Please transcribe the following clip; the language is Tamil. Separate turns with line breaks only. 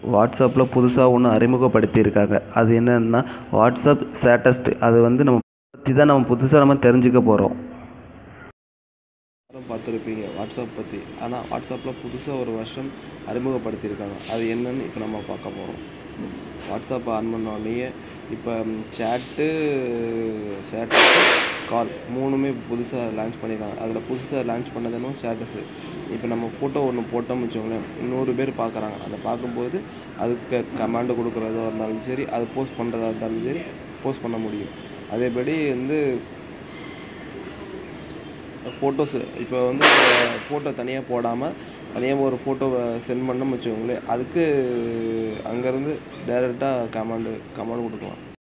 வாட்ஸ்அப்பில் புதுசாக ஒன்று அறிமுகப்படுத்தியிருக்காங்க அது என்னன்னா வாட்ஸ்அப் ஸ்டேட்டஸ்ட்டு அது வந்து நம்ம பற்றி தான் நம்ம புதுசாக நம்ம தெரிஞ்சுக்க போகிறோம்
எல்லாரும் பார்த்துருப்பீங்க வாட்ஸ்அப் பற்றி ஆனால் வாட்ஸ்அப்பில் புதுசாக ஒரு வருஷன் அறிமுகப்படுத்தியிருக்காங்க அது என்னன்னு இப்போ நம்ம பார்க்க போகிறோம் வாட்ஸ்அப் ஆன் பண்ணோடனேயே இப்போ சேட்டு சேட்டு கால் மூணுமே புதுசாக லான்ச் பண்ணியிருக்காங்க அதில் புதுசாக லான்ச் பண்ணதுன்னு ஸ்டேட்டஸு இப்போ நம்ம ஃபோட்டோ ஒன்று போட்டோம்னு வச்சுக்கோங்களேன் நூறு பேர் பார்க்குறாங்க அதை பார்க்கும்போது அதுக்கு கமாண்டு கொடுக்குறதா இருந்தாலும் சரி அது போஸ்ட் பண்ணுறதா இருந்தாலும் சரி போஸ்ட் பண்ண முடியும் அதேபடி வந்து ஃபோட்டோஸு இப்போ வந்து ஃபோட்டோ தனியாக போடாமல் தனியாக ஒரு ஃபோட்டோவை சென்ட் பண்ணோம்னு வச்சுக்கோங்களேன் அதுக்கு அங்கேருந்து டேரெக்டாக கமாண்டு கமாண்ட் கொடுக்கலாம்